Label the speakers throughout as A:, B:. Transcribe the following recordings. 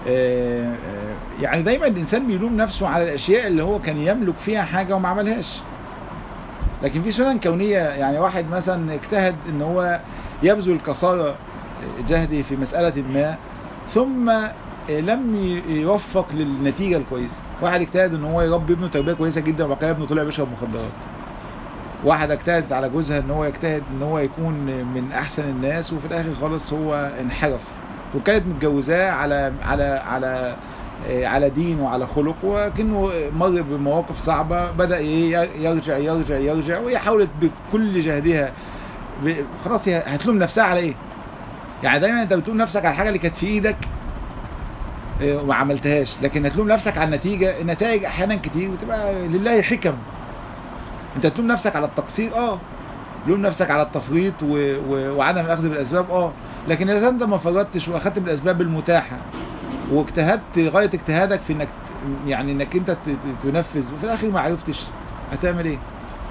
A: آه، آه، يعني دايما الانسان بيلوم نفسه على الاشياء اللي هو كان يملك فيها حاجة وما عملهاش لكن في سنن كونية يعني واحد مثلا اجتهد ان هو يبذل قصارى جهده في مسألة ما ثم لم يوفق للنتيجة الكويسة واحد اجتهد ان هو يربي ابنه تربية كويسة جدا وبعد كده ابنه طلع بيشرب مخدرات واحد اجتهد على جوزها ان هو يجتهد ان هو يكون من احسن الناس وفي الاخر خالص هو انحرف وكانت متجوزاه على على على آه، على دين وعلى خلق وكأنه مر بمواقف صعبة بدأ إيه يرجع يرجع يرجع وهي حاولت بكل جهدها ب- خلاص هي هتلوم نفسها على ايه يعني دايما انت بتلوم نفسك على الحاجة اللي كانت في ايدك آه، وما عملتهاش لكن هتلوم نفسك على النتيجة النتائج احيانا كتير بتبقى لله حكم انت تلوم نفسك على التقصير اه لوم نفسك على التفريط و... و... وعدم الاخذ بالاسباب اه لكن اذا انت ما فرطتش واخدت بالاسباب المتاحه واجتهدت غايه اجتهادك في انك يعني انك انت ت... ت- تنفذ وفي الاخر ما عرفتش هتعمل ايه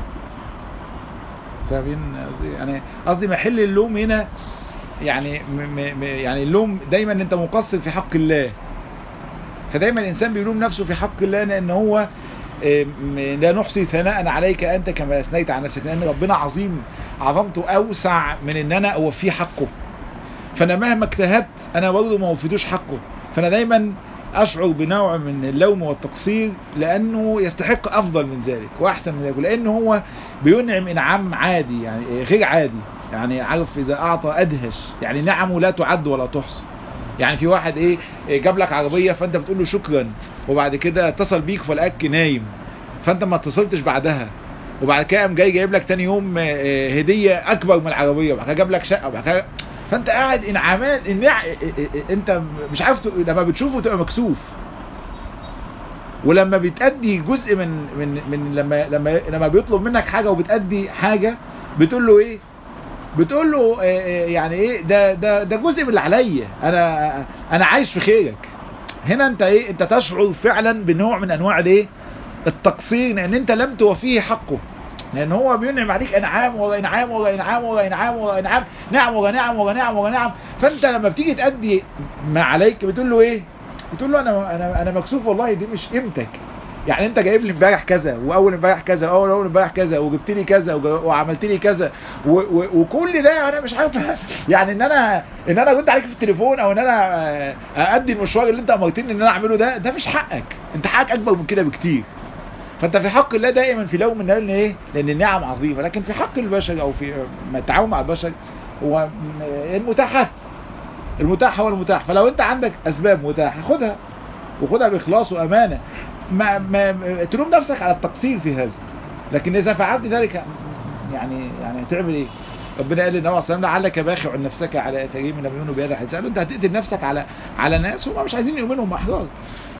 A: فاهمين قصدي يعني قصدي محل اللوم هنا يعني م... م... م- يعني اللوم دايما انت مقصر في حق الله فدايما الانسان بيلوم نفسه في حق الله لان هو م- لا نحصي ثناء عليك انت كما اثنيت على نفسك لان ربنا عظيم عظمته اوسع من ان انا اوفيه حقه فانا مهما اجتهدت انا برضه ما وفيتوش حقه فانا دايما اشعر بنوع من اللوم والتقصير لانه يستحق افضل من ذلك واحسن من ذلك لانه هو بينعم انعام عادي يعني غير عادي يعني عارف اذا اعطى ادهش يعني نعمه لا تعد ولا تحصى يعني في واحد ايه إيه جاب لك عربيه فانت بتقول له شكرا وبعد كده اتصل بيك فلقاك نايم فانت ما اتصلتش بعدها وبعد كده قام جاي جايب لك تاني يوم آه، آه، هديه اكبر من العربيه وبعد كده جاب لك شقه وبعد كده فانت قاعد انعامات النع... انت مش عارف ت- لما بتشوفه تبقى مكسوف ولما بتأدي جزء من من من لما لما لما بيطلب منك حاجه وبتأدي حاجه بتقول له ايه بتقول له آه، آه، يعني ايه ده ده ده جزء من اللي عليا انا انا عايش في خيرك هنا انت ايه انت تشعر فعلا بنوع من انواع الايه التقصير لان انت لم توفيه حقه لان هو بينعم عليك انعام ورا انعام ورا انعام ورا انعام ورا انعام نعم ورا نعم ورا نعم ورا نعم فانت لما بتيجي تأدي ما عليك بتقول له ايه بتقول له انا انا انا مكسوف والله دي مش قيمتك يعني انت جايب لي امبارح كذا واول امبارح كذا واول اول امبارح كذا وجبت لي كذا وج- وعملت لي كذا و و وكل ده انا مش عارف يعني ان انا ان انا كنت عليك في التليفون او ان انا آه، اادي المشوار اللي انت امرتني ان انا اعمله ده ده مش حقك انت حقك اكبر من كده بكتير فانت في حق الله دائما في لوم النار لان ايه لان النعم عظيمه لكن في حق البشر او في ما التعاون مع البشر هو م- المتاحات المتاح هو المتاح فلو انت عندك اسباب متاحه خدها وخدها باخلاص وامانه ما, ما ما- تلوم نفسك على التقصير في هذا لكن اذا فعلت ذلك يعني يعني هتعمل ايه ربنا قال للنبي صلى الله عليه وسلم لعلك باخع نفسك على اثارهم لم يؤمنوا بهذا الحديث قال له انت هتقتل نفسك على على ناس هم مش عايزين يؤمنوا هم احرار